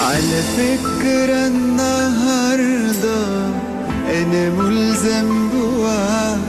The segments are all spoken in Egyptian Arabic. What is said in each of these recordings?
على فكرة النهاردة أنا ملزم بوعد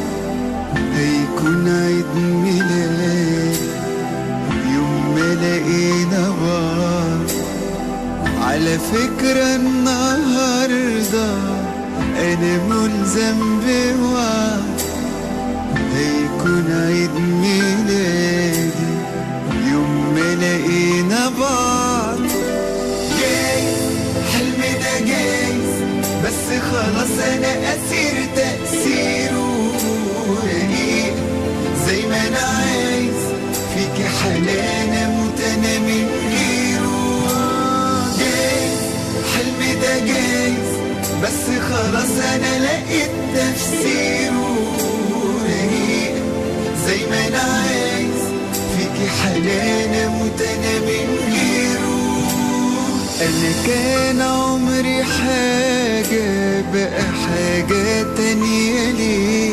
هيكون عيد ميلاد يوم ما لقينا بعض على فكرة النهاردة أنا ملزم بوعد هيكون عيد ميلادي يوم ما لقينا بعض جاي حلمي ده جايز بس خلاص انا اسير تأثيره رقيق زي ما انا عايز فيكي حنان اموت انا من غيره جايز حلمي ده جايز بس خلاص انا لقيت تفسيره رقيق زي ما انا عايز فيكي حنان اموت انا من غيره انا كان عمري حاجة بقى حاجة تانية ليه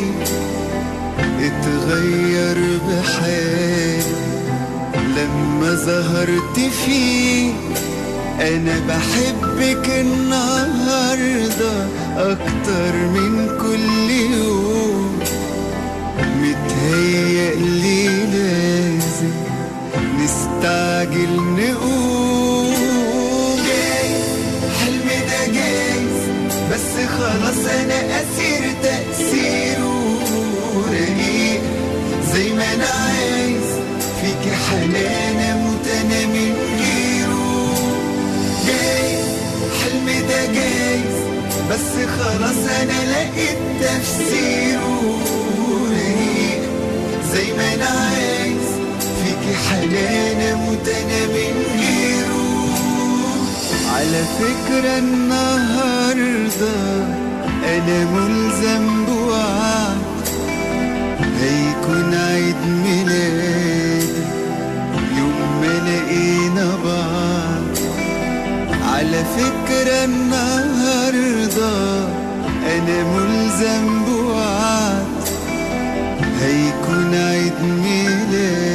اتغير بحالي لما ظهرت فيه انا بحبك النهاردة اكتر من كل يوم متهيألي لازم نستعجل نقوم جاي حلمي ده جايز بس خلاص انا اسير تأثيره رقيق زي ما انا عايز فيكي حنان اموت انا من غيره جاي حلمي ده جايز بس خلاص انا لقيت تفسيره رقيق زي ما انا عايز فيكي حنان اموت انا من غيره على فكرة النهاردة انا ملزم بوعد هيكون عيد ميلادي يوم ما لقينا بعض على فكرة النهاردة أنا ملزم بوعد هيكون عيد ميلادي